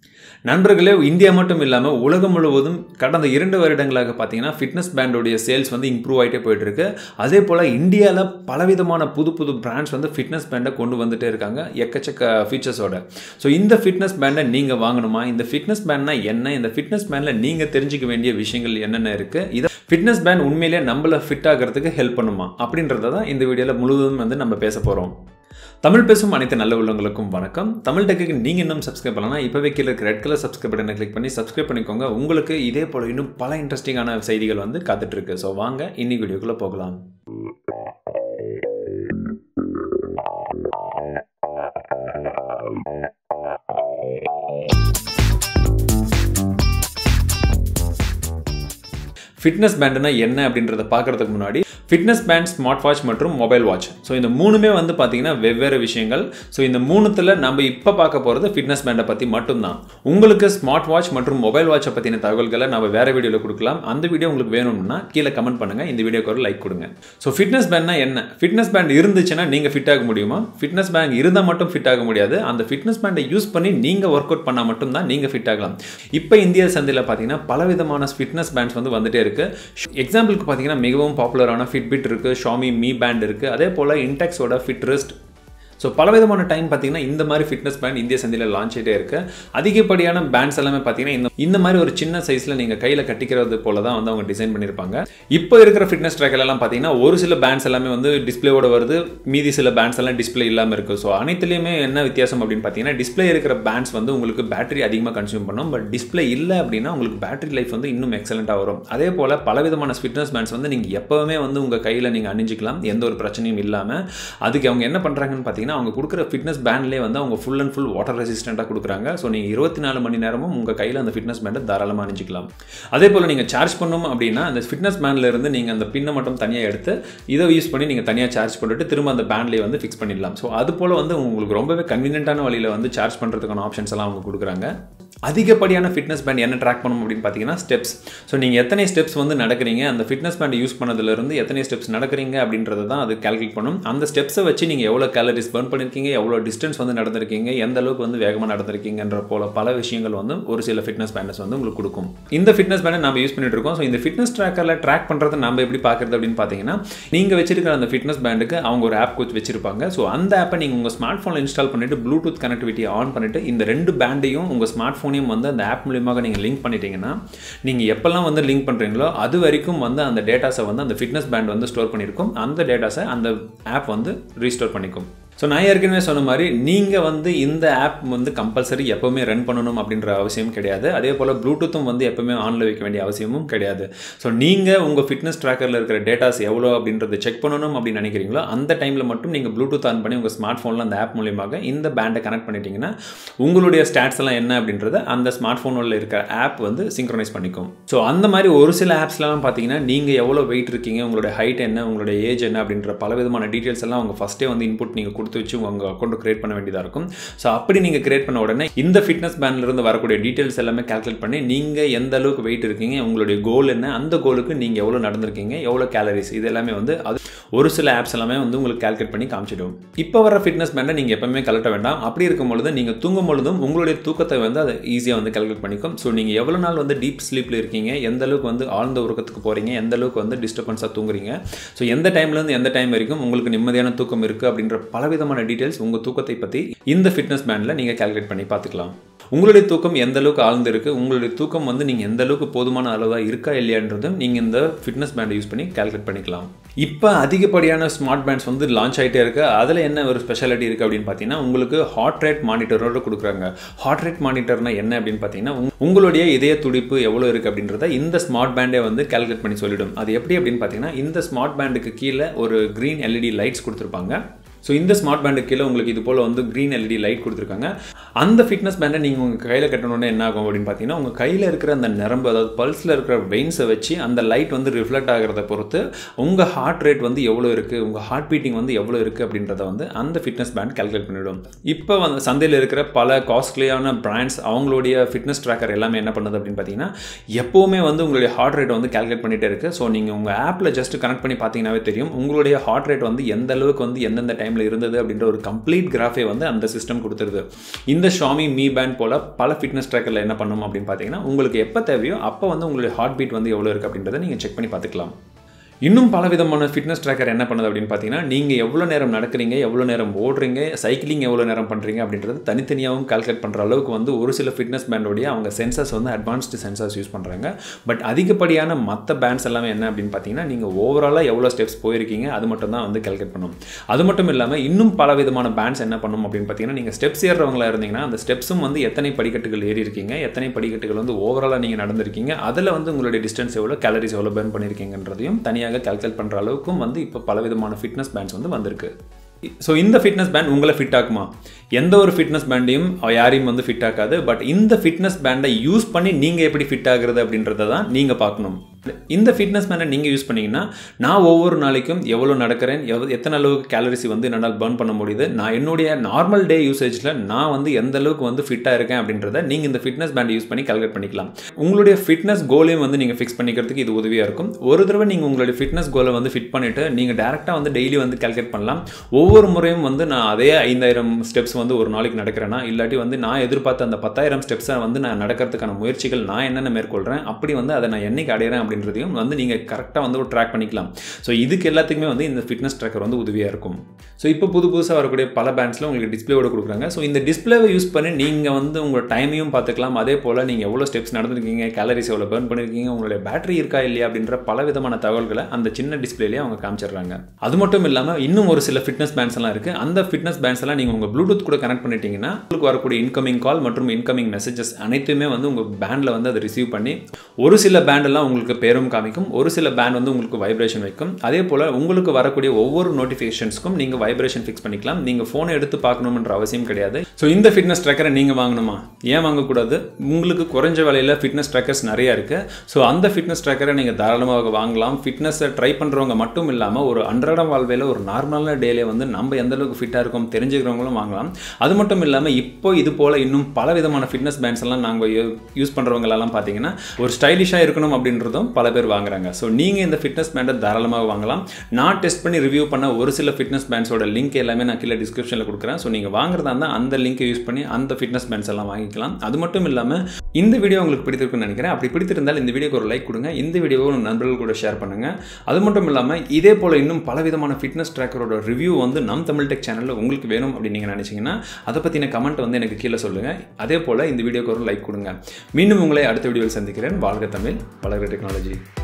நண்பர்களே இந்தியா மட்டும் இல்லாமல் உலகம் முழுவதும் கடந்த இரண்டு வருடங்களாக பார்த்தீங்கன்னா ஃபிட்னஸ் பேண்டோடைய சேல்ஸ் வந்து இம்ப்ரூவ் ஆகிட்டே போயிட்டு இருக்கு அதே போல் இந்தியாவில் பலவிதமான புது புது பிராண்ட்ஸ் வந்து ஃபிட்னஸ் பேண்டை கொண்டு வந்துட்டே இருக்காங்க எக்கச்சக்க ஃபீச்சர்ஸோட ஸோ இந்த ஃபிட்னஸ் பேண்டை நீங்கள் வாங்கணுமா இந்த ஃபிட்னஸ் பேண்ட்னா என்ன இந்த ஃபிட்னஸ் பேண்டில் நீங்கள் தெரிஞ்சிக்க வேண்டிய விஷயங்கள் என்னென்ன இருக்குது இதை ஃபிட்னஸ் பேண்ட் உண்மையிலே நம்மளை ஃபிட் ஆகிறதுக்கு ஹெல்ப் பண்ணுமா அப்படின்றத தான் இந்த வீடியோவில் முழுவதும் வந்து நம்ம பேச போகிறோம் தமிழ் பேசும் அனைத்து நல்ல உள்ளவங்களுக்கும் வணக்கம் தமிழ் டெக்கு நீங்கள் இன்னும் சப்ஸ்கிரைப் பண்ணலாம் இப்போவே கீழே இருக்க ரெட் கலர் சப்ஸ்கிரைப் பட்டனை கிளிக் பண்ணி சப்ஸ்கிரைப் பண்ணிக்கோங்க உங்களுக்கு இதே போல் இன்னும் பல இன்ட்ரெஸ்டிங்கான செய்திகள் வந்து காத்துட்ருக்கு ஸோ வாங்க இன்னைக்கு வீடியோக்குள்ளே போகலாம் ஃபிட்னஸ் பேண்டுனா என்ன அப்படின்றத பார்க்குறதுக்கு முன்னாடி ஃபிட்னஸ் பேண்ட் ஸ்மார்ட் வாட்ச் மற்றும் மொபைல் வாட்ச் ஸோ இந்த மூணுமே வந்து பார்த்தீங்கன்னா வெவ்வேறு விஷயங்கள் ஸோ இந்த மூணுத்தில் நம்ம இப்போ பார்க்க போகிறது ஃபிட்னஸ் பேண்டை பற்றி மட்டும்தான் உங்களுக்கு ஸ்மார்ட் வாட்ச் மற்றும் மொபைல் வாட்சை பற்றின தகவல்களை நம்ம வேறு வீடியோவில் கொடுக்கலாம் அந்த வீடியோ உங்களுக்கு வேணும்னா கீழே கமெண்ட் பண்ணுங்கள் இந்த வீடியோக்கு ஒரு லைக் கொடுங்க ஸோ ஃபிட்னஸ் பேண்ட்னா என்ன ஃபிட்னஸ் பேண்ட் இருந்துச்சுன்னா நீங்கள் ஃபிட் ஆக முடியுமா ஃபிட்னஸ் பேண்ட் இருந்தால் மட்டும் ஃபிட் ஆக முடியாது அந்த ஃபிட்னஸ் பேண்டை யூஸ் பண்ணி நீங்கள் ஒர்க் அவுட் பண்ணால் மட்டும்தான் நீங்கள் ஃபிட் ஆகலாம் இப்போ இந்திய சந்தையில் பார்த்தீங்கன்னா பலவிதமான ஃபிட்னஸ் பேண்ட்ஸ் வந்து வந்துட்டே இருக்குது எக்ஸாம்பிளுக்கு பார்த்தீங்கன்னா மிகவும் பாப்புலரான ஃபிட்பிட் இருக்குது ஷாமி மீ பேண்ட் இருக்குது அதே போல் இன்டெக்ஸோட ஃபிட்ரெஸ்ட் ஸோ பலவிதமான டைம் பார்த்தீங்கன்னா இந்த மாதிரி ஃபிட்னஸ் பேண்ட் இந்திய சந்தையில் லான்ச் ஆகிட்டே இருக்கு அதிகப்படியான பேண்ட்ஸ் எல்லாமே பார்த்தீங்கன்னா இந்த இந்த மாதிரி ஒரு சின்ன சைஸில் நீங்கள் கையில் கட்டிக்கிறது போல தான் வந்து அவங்க டிசைன் பண்ணியிருப்பாங்க இப்போ இருக்கிற ஃபிட்னஸ் ட்ராக்கர் எல்லாம் பார்த்தீங்கன்னா ஒரு சில பேண்ட்ஸ் எல்லாமே வந்து டிஸ்பிளேவோட வருது மீதி சில பேண்ட்ஸ் எல்லாம் டிஸ்பிளே இல்லாமல் இருக்குது ஸோ அனைத்துலேயுமே என்ன வித்தியாசம் அப்படின்னு பார்த்தீங்கன்னா டிஸ்பிளே இருக்கிற பேண்ட்ஸ் வந்து உங்களுக்கு பேட்டரி அதிகமாக கன்சியூம் பண்ணும் பட் டிஸ்பிளே இல்லை அப்படின்னா உங்களுக்கு பேட்டரி லைஃப் வந்து இன்னும் எக்ஸலண்ட்டாக வரும் அதே போல் பலவிதமான ஃபிட்னஸ் பேண்ட்ஸ் வந்து நீங்கள் எப்போவுமே வந்து உங்கள் கையில் நீங்கள் அணிஞ்சிக்கலாம் எந்த ஒரு பிரச்சனையும் இல்லாமல் அதுக்கு அவங்க என்ன பண்ணுறாங்கன்னு பார்த்தீங்கன்னா அவங்க கொடுக்குற ஃபிட்னஸ் பேண்ட்லேயே வந்து அவங்க ஃபுல் அண்ட் ஃபுல் வாட்டர் ரெசிஸ்டண்ட்டாக கொடுக்குறாங்க ஸோ நீங்கள் இருபத்தி நாலு மணி நேரமும் உங்கள் கையில் அந்த ஃபிட்னஸ் பேண்டை தாராளமாக அணிஞ்சிக்கலாம் அதே போல் நீங்கள் சார்ஜ் பண்ணணும் அப்படின்னா அந்த ஃபிட்னஸ் பேண்ட்லேருந்து நீங்கள் அந்த பின்னை மட்டும் தனியாக எடுத்து இதை யூஸ் பண்ணி நீங்கள் தனியாக சார்ஜ் பண்ணிட்டு திரும்ப அந்த பேண்ட்லேயே வந்து ஃபிக்ஸ் பண்ணிடலாம் ஸோ அது போல் வந்து உங்களுக்கு ரொம்பவே கன்வீனியன்ட்டான வழியில் வந்து சார்ஜ் பண்ணுறதுக்கான ஆப்ஷன்ஸ் எல்லாம் அவங்க கொடுக்குறாங்க அதிகப்படியான ஃபிட்னஸ் பேண்ட் என்ன ட்ராக் பண்ணணும் அப்படின்னு பார்த்தீங்கன்னா ஸ்டெப்ஸ் ஸோ நீங்கள் எத்தனை ஸ்டெப்ஸ் வந்து நடக்கிறீங்க அந்த ஃபிட்னஸ் பேண்ட் யூஸ் பண்ணதுலேருந்து எத்தனை ஸ்டெப்ஸ் நடக்கிறீங்க அப்படின்றத தான் அது கால்குலேட் பண்ணும் அந்த ஸ்டெப்ஸை வச்சு நீங்கள் எவ்வளோ கேலரிஸ் பர்ன் பண்ணியிருக்கீங்க எவ்வளோ டிஸ்டன்ஸ் வந்து நடந்திருக்கீங்க எந்த அளவுக்கு வந்து வேகமாக நடந்திருக்கீங்கன்ற போல பல விஷயங்கள் வந்து ஒரு சில ஃபிட்னஸ் பேண்டஸ் வந்து உங்களுக்கு கொடுக்கும் இந்த ஃபிட்னஸ் பேண்டை நம்ம யூஸ் பண்ணிட்டு இருக்கோம் ஸோ இந்த ஃபிட்னஸ் ட்ராக்கரில் ட்ராக் பண்ணுறதை நம்ம எப்படி பார்க்குறது அப்படின்னு பார்த்தீங்கன்னா நீங்கள் வச்சிருக்கிற அந்த ஃபிட்னஸ் பேண்டுக்கு அவங்க ஒரு ஆப் கோச் வச்சிருப்பாங்க ஸோ அந்த ஆப்பை நீங்கள் உங்கள் ஸ்மார்ட் ஃபோனில் இன்ஸ்டால் பண்ணிட்டு ப்ளூடூத் கனெக்டிவிட்டி ஆன் பண்ணிட்டு இந்த ரெண்டு பேண்டையும் உங்கள் ஸ்மார்ட் ஃபோனையும் வந்து அந்த ஆப் மூலியமாக நீங்கள் லிங்க் பண்ணிட்டீங்கன்னா நீங்கள் எப்போல்லாம் வந்து லிங்க் பண்ணுறீங்களோ அது வரைக்கும் வந்து அந்த டேட்டாஸை வந்து அந்த ஃபிட்னஸ் பேண்ட் வந்து ஸ்டோர் பண்ணியிருக்கும் அந்த டேட்டாஸை அந்த ஆப் வந்து ரீஸ்டோர் பண்ணிக்கும் ஸோ நான் ஏற்கனவே சொன்ன மாதிரி நீங்கள் வந்து இந்த ஆப் வந்து கம்பல்சரி எப்போவுமே ரன் பண்ணணும் அப்படின்ற அவசியம் கிடையாது அதே போல் ப்ளூடூத்தும் வந்து எப்போவுமே ஆனில் வைக்க வேண்டிய அவசியமும் கிடையாது ஸோ நீங்கள் உங்கள் ஃபிட்னஸ் ட்ராக்கரில் இருக்கிற டேட்டாஸ் எவ்வளோ அப்படின்றத செக் பண்ணணும் அப்படின்னு நினைக்கிறீங்களோ அந்த டைமில் மட்டும் நீங்கள் ப்ளூடூத் ஆன் பண்ணி உங்கள் ஸ்மார்ட் ஃபோனில் அந்த ஆப் மூலியமாக இந்த பேண்டை கனெக்ட் பண்ணிட்டீங்கன்னா உங்களுடைய ஸ்டாட்ஸ் எல்லாம் என்ன அப்படின்றத அந்த ஸ்மார்ட் ஃபோனில் இருக்கிற ஆப் வந்து சிங்க்ரனைஸ் பண்ணிக்கும் ஸோ அந்த மாதிரி ஒரு சில ஆப்ஸ்லாம் பார்த்தீங்கன்னா நீங்கள் எவ்வளோ வெயிட் இருக்கீங்க உங்களுடைய ஹைட் என்ன உங்களுடைய ஏஜ் என்ன அப்படின்ற பல விதமான டீட்டெயில்ஸ் எல்லாம் அவங்க ஃபஸ்ட்டே வந்து இன்புட் நீங்கள் கொடுத்து வச்சு உங்கள் அக்கௌண்ட் கிரியேட் பண்ண வேண்டியதாக இருக்கும் ஸோ அப்படி நீங்கள் கிரியேட் பண்ண உடனே இந்த ஃபிட்னஸ் பேண்ட்லேருந்து வரக்கூடிய டீட்டெயில்ஸ் எல்லாமே கால்குலேட் பண்ணி நீங்கள் எந்த அளவுக்கு வெயிட் இருக்கீங்க உங்களுடைய கோல் என்ன அந்த கோலுக்கு நீங்கள் எவ்வளோ நடந்திருக்கீங்க எவ்வளோ கேலரிஸ் இது எல்லாமே வந்து அது ஒரு சில ஆப்ஸ் எல்லாமே வந்து உங்களுக்கு கால்குலேட் பண்ணி காமிச்சிடும் இப்போ வர ஃபிட்னஸ் பேண்டை நீங்கள் எப்பவுமே கலட்ட வேண்டாம் அப்படி இருக்கும் பொழுது நீங்கள் தூங்கும் பொழுதும் உங்களுடைய தூக்கத்தை வந்து அதை ஈஸியாக வந்து கால்குலேட் பண்ணிக்கும் ஸோ நீங்கள் எவ்வளோ நாள் வந்து டீப் ஸ்லீப்பில் இருக்கீங்க எந்த அளவுக்கு வந்து ஆழ்ந்த உறக்கத்துக்கு போகிறீங்க எந்த அளவுக்கு வந்து டிஸ்டர்பன்ஸாக தூங்குறீங்க ஸோ எந்த டைம்லேருந்து எந்த டைம் வரைக்கும் உங்களுக்கு நிம்மதியான தூக்கம் இருக்குது அப்படின்ற பலவிதமான டீட்டெயில்ஸ் உங்கள் தூக்கத்தை பற்றி இந்த ஃபிட்னஸ் பேண்டில் நீங்கள் கால்குலேட் பண்ணி பார்த்துக்கலாம் உங்களுடைய தூக்கம் எந்த அளவுக்கு ஆழ்ந்து இருக்குது உங்களுடைய தூக்கம் வந்து நீங்கள் எந்த அளவுக்கு போதுமான அளவாக இருக்கா இல்லையான்றதும் நீங்கள் இந்த ஃபிட்னஸ் பேண்டை யூஸ் பண்ணி கால்குலேட் பண்ணிக்கலாம் இப்போ அதிகப்படியான ஸ்மார்ட் பேண்ட்ஸ் வந்து லான்ச் ஆகிட்டே இருக்குது அதில் என்ன ஒரு ஸ்பெஷாலிட்டி இருக்குது அப்படின்னு பார்த்தீங்கன்னா உங்களுக்கு ஹார்ட் ரேட் மானிட்டரோட கொடுக்குறாங்க ஹார்ட் ரேட் மானிட்டர்னா என்ன அப்படின்னு பார்த்தீங்கன்னா உங்களுடைய இதய துடிப்பு எவ்வளோ இருக்குது அப்படின்றத இந்த ஸ்மார்ட் பேண்டே வந்து கால்குலேட் பண்ணி சொல்லிடும் அது எப்படி அப்படின்னு பார்த்தீங்கன்னா இந்த ஸ்மார்ட் பேண்டுக்கு கீழே ஒரு க்ரீன் எல்இடி லைட்ஸ் கொடுத்துருப்பாங்க ஸோ இந்த ஸ்மார்ட் பேண்டு கீழே உங்களுக்கு இது போல் வந்து க்ரீன் எல்இடி லைட் கொடுத்துருக்காங்க அந்த ஃபிட்னஸ் பேண்டை நீங்கள் உங்கள் கையில் கட்டணுன்னே என்ன ஆகும் அப்படின்னு பார்த்தீங்கன்னா உங்கள் கையில் இருக்கிற அந்த நரம்பு அதாவது பல்ஸில் இருக்கிற வெயின்ஸை வச்சு அந்த லைட் வந்து ரிஃப்ளெக்ட் ஆகிறத பொறுத்து உங்கள் ஹார்ட் ரேட் வந்து எவ்வளோ இருக்குது உங்கள் ஹார்ட் பீட்டிங் வந்து எவ்வளோ இருக்குது அப்படின்றத வந்து அந்த ஃபிட்னஸ் பேண்ட் கால்குலேட் பண்ணிவிடும் இப்போ வந்து சந்தையில் இருக்கிற பல காஸ்ட்லியான பிராண்ட்ஸ் அவங்களுடைய ஃபிட்னஸ் ட்ராக்கர் எல்லாமே என்ன பண்ணுது அப்படின்னு பார்த்தீங்கன்னா எப்போவுமே வந்து உங்களுடைய ஹார்ட் ரேட் வந்து கால்குலேட் பண்ணிகிட்டே இருக்குது ஸோ நீங்கள் உங்கள் ஆப்பில் ஜஸ்ட் கனெக்ட் பண்ணி பார்த்தீங்கன்னாவே தெரியும் உங்களுடைய ஹார்ட் ரேட் வந்து எந்த அளவுக்கு வந்து எந்தெந்த டைம் டைமில் இருந்தது அப்படின்ற ஒரு கம்ப்ளீட் கிராஃபே வந்து அந்த சிஸ்டம் கொடுத்துருது இந்த ஷாமி மீ பேண்ட் போல் பல ஃபிட்னஸ் ட்ராக்கரில் என்ன பண்ணும் அப்படின்னு பார்த்தீங்கன்னா உங்களுக்கு எப்போ தேவையோ அப்போ வந்து உங்களுடைய ஹார்ட் பீட் வந்து எவ்வளோ இருக்குது அப்படின்றத நீங்கள் செக் பண்ணி பார்த்துக்கலாம் இன்னும் பல விதமான ஃபிட்னஸ் ட்ராக்கர் என்ன பண்ணுது அப்படின்னு பார்த்தீங்கன்னா நீங்கள் எவ்வளோ நேரம் நடக்கிறீங்க எவ்வளோ நேரம் ஓடுறீங்க சைக்கிளிங் எவ்வளோ நேரம் பண்ணுறீங்க அப்படின்றது தனித்தனியாகவும் கால்குலேட் பண்ணுற அளவுக்கு வந்து ஒரு சில ஃபிட்னஸ் பேண்டோடைய அவங்க சென்சர்ஸ் வந்து அட்வான்ஸ்டு சென்சர்ஸ் யூஸ் பண்ணுறாங்க பட் அதிகப்படியான மற்ற பேண்ட்ஸ் எல்லாமே என்ன அப்படின்னு பார்த்தீங்கன்னா நீங்கள் ஓவராலாக எவ்வளோ ஸ்டெப்ஸ் போயிருக்கீங்க அது மட்டும் தான் வந்து கால்குலேட் பண்ணும் அது மட்டும் இல்லாமல் இன்னும் பல விதமான பேண்ட்ஸ் என்ன பண்ணும் அப்படின்னு பார்த்தீங்கன்னா நீங்கள் ஸ்டெப்ஸ் ஏறுறவங்களா இருந்தீங்கன்னா அந்த ஸ்டெப்ஸும் வந்து எத்தனை படிக்கட்டுகள் ஏறி இருக்கீங்க எத்தனை படிக்கட்டுகள் வந்து ஓவராலாக நீங்கள் நடந்திருக்கீங்க அதில் வந்து உங்களுடைய டிஸ்டன்ஸ் எவ்வளோ கேலரிஸ் எவ்வளோ பேர்ன் பண்ணியிருக்கீங்கன்றதையும் தனியாக கால்குலேட் பண்ணுற அளவுக்கும் வந்து இப்போ பலவிதமான ஃபிட்னஸ் பேண்ட்ஸ் வந்து வந்திருக்கு ஸோ இந்த ஃபிட்னஸ் பேண்ட் உங்களை ஃபிட் ஆக்குமா எந்த ஒரு ஃபிட்னஸ் பேண்டையும் யாரையும் வந்து ஃபிட் ஆக்காது பட் இந்த ஃபிட்னஸ் பேண்டை யூஸ் பண்ணி நீங்கள் எப்படி ஃபிட் ஆகுறது அப்படின்றத தான் நீங்கள் பார்க்கணும் இந்த ஃபிட்னஸ் பேண்டை நீங்கள் யூஸ் பண்ணிங்கன்னா நான் ஒவ்வொரு நாளைக்கும் எவ்வளோ நடக்கிறேன் எவ்வளோ எத்தனை அளவுக்கு கேலரிஸ் வந்து என்னால் பர்ன் பண்ண முடியுது நான் என்னுடைய நார்மல் டே யூசேஜில் நான் வந்து எந்த அளவுக்கு வந்து ஃபிட்டாக இருக்கேன் அப்படின்றத நீங்கள் இந்த ஃபிட்னஸ் பேண்டை யூஸ் பண்ணி கால்குலேட் பண்ணிக்கலாம் உங்களுடைய ஃபிட்னஸ் கோலையும் வந்து நீங்கள் ஃபிக்ஸ் பண்ணிக்கிறதுக்கு இது உதவியாக இருக்கும் ஒரு தடவை நீங்கள் உங்களுடைய ஃபிட்னஸ் கோலை வந்து ஃபிட் பண்ணிவிட்டு நீங்கள் டேரெக்டாக வந்து டெய்லி வந்து கால்குலேட் பண்ணலாம் ஒவ்வொரு முறையும் வந்து நான் அதே ஐந்தாயிரம் ஸ்டெப்ஸ் வந்து ஒரு நாளைக்கு நடக்கிறேன்னா இல்லாட்டி வந்து நான் எதிர்பார்த்த அந்த பத்தாயிரம் ஸ்டெப்ஸை வந்து நான் நடக்கிறதுக்கான முயற்சிகள் நான் என்னென்ன மேற்கொள்கிறேன் அப்படி வந்து அதை நான் என்னைக்கு அடையிறேன் அப்படின்றதையும் வந்து நீங்கள் கரெக்டாக வந்து ஒரு ட்ராக் பண்ணிக்கலாம் ஸோ இதுக்கு எல்லாத்துக்குமே வந்து இந்த ஃபிட்னஸ் ட்ராக்கர் வந்து உதவியாக இருக்கும் ஸோ இப்போ புது புதுசாக வரக்கூடிய பல பேண்ட்ஸில் உங்களுக்கு டிஸ்பிளேவோட கொடுக்குறாங்க ஸோ இந்த டிஸ்பிளேவை யூஸ் பண்ணி நீங்கள் வந்து உங்களோட டைமையும் பார்த்துக்கலாம் அதே போல் நீங்கள் எவ்வளோ ஸ்டெப்ஸ் நடந்திருக்கீங்க கேலரிஸ் எவ்வளோ பேர்ன் பண்ணியிருக்கீங்க உங்களுடைய பேட்டரி இருக்கா இல்லையா அப்படின்ற பல விதமான தகவல்களை அந்த சின்ன டிஸ்பிளேலேயே அவங்க காமிச்சிடுறாங்க அது மட்டும் இல்லாமல் இன்னும் ஒரு சில ஃபிட்னஸ் பேண்ட்ஸ் எல்லாம் இருக்குது அந்த ஃபிட்னஸ் பேண்ட்ஸ் எல்லாம் நீங்கள் உங்கள் ப்ளூடூத் கூட கனெக்ட் பண்ணிட்டீங்கன்னா உங்களுக்கு வரக்கூடிய இன்கமிங் கால் மற்றும் இன்கமிங் மெசேஜஸ் அனைத்துமே வந்து உங்கள் பேண்டில் வந்து அதை ரிசீவ் பண்ணி ஒரு சில பேண்டெல்லாம் உங்களுக்கு பேரும் காமிக்கும் ஒரு சில பேண்ட் வந்து உங்களுக்கு வைப்ரேஷன் வைக்கும் அதே போல் உங்களுக்கு வரக்கூடிய ஒவ்வொரு நோட்டிஃபிகேஷன்ஸ்க்கும் நீங்கள் வைப்ரேஷன் ஃபிக்ஸ் பண்ணிக்கலாம் நீங்கள் ஃபோனை எடுத்து பார்க்கணுன்ற அவசியம் கிடையாது ஸோ இந்த ஃபிட்னஸ் ட்ராக்கரை நீங்கள் வாங்கணுமா ஏன் வாங்கக்கூடாது உங்களுக்கு குறைஞ்ச விலையில் ஃபிட்னஸ் ட்ராக்கர்ஸ் நிறைய இருக்குது ஸோ அந்த ஃபிட்னஸ் ட்ராக்கரை நீங்கள் தாராளமாக வாங்கலாம் ஃபிட்னஸை ட்ரை பண்ணுறவங்க மட்டும் இல்லாமல் ஒரு அன்றாடம் வாழ்வையில் ஒரு நார்மலான டேலே வந்து நம்ம எந்த அளவுக்கு ஃபிட்டாக இருக்கோம் தெரிஞ்சுக்கிறவங்களும் வாங்கலாம் அது மட்டும் இல்லாமல் இப்போ இது போல் இன்னும் பல விதமான ஃபிட்னஸ் பேண்ட்ஸ் எல்லாம் நாங்கள் யூஸ் பண்ணுறவங்களெல்லாம் பார்த்தீங்கன்னா ஒரு ஸ்டைலிஷாக இருக்கணும் அப்படின்றதும் பல பேர் வாங்குறாங்க ஸோ நீங்கள் இந்த ஃபிட்னஸ் பேண்டை தாராளமாக வாங்கலாம் நான் டெஸ்ட் பண்ணி ரிவ்யூ பண்ண ஒரு சில ஃபிட்னஸ் பேண்ட்ஸோட லிங்க் எல்லாமே நான் கீழே டிஸ்கிரிப்ஷனில் கொடுக்குறேன் ஸோ நீங்கள் வாங்குறதா இருந்தால் அந்த லிங்கை யூஸ் பண்ணி அந்த ஃபிட்னஸ் பேண்ட்ஸ் எல்லாம் வாங்கிக்கலாம் அது மட்டும் இல்லாமல் இந்த வீடியோ உங்களுக்கு பிடித்திருக்குன்னு நினைக்கிறேன் அப்படி பிடித்திருந்தால் இந்த வீடியோக்கு ஒரு லைக் கொடுங்க இந்த வீடியோவை உங்கள் நண்பர்கள் கூட ஷேர் பண்ணுங்கள் அது மட்டும் இல்லாமல் இதே போல் இன்னும் பல விதமான ஃபிட்னஸ் ட்ராக்கரோட ரிவ்யூ வந்து நம் தமிழ் டெக் சேனலில் உங்களுக்கு வேணும் அப்படின்னு நீங்கள் நினச்சிங்கன்னா அதை பற்றின கமெண்ட் வந்து எனக்கு கீழே சொல்லுங்கள் அதே போல் இந்த வீடியோக்கு ஒரு லைக் கொடுங்க மீண்டும் உங்களை அடுத்த வீடியோவில் சந்திக்கிறேன் வாழ்க தமிழ் வளர்க டெக்னாலஜி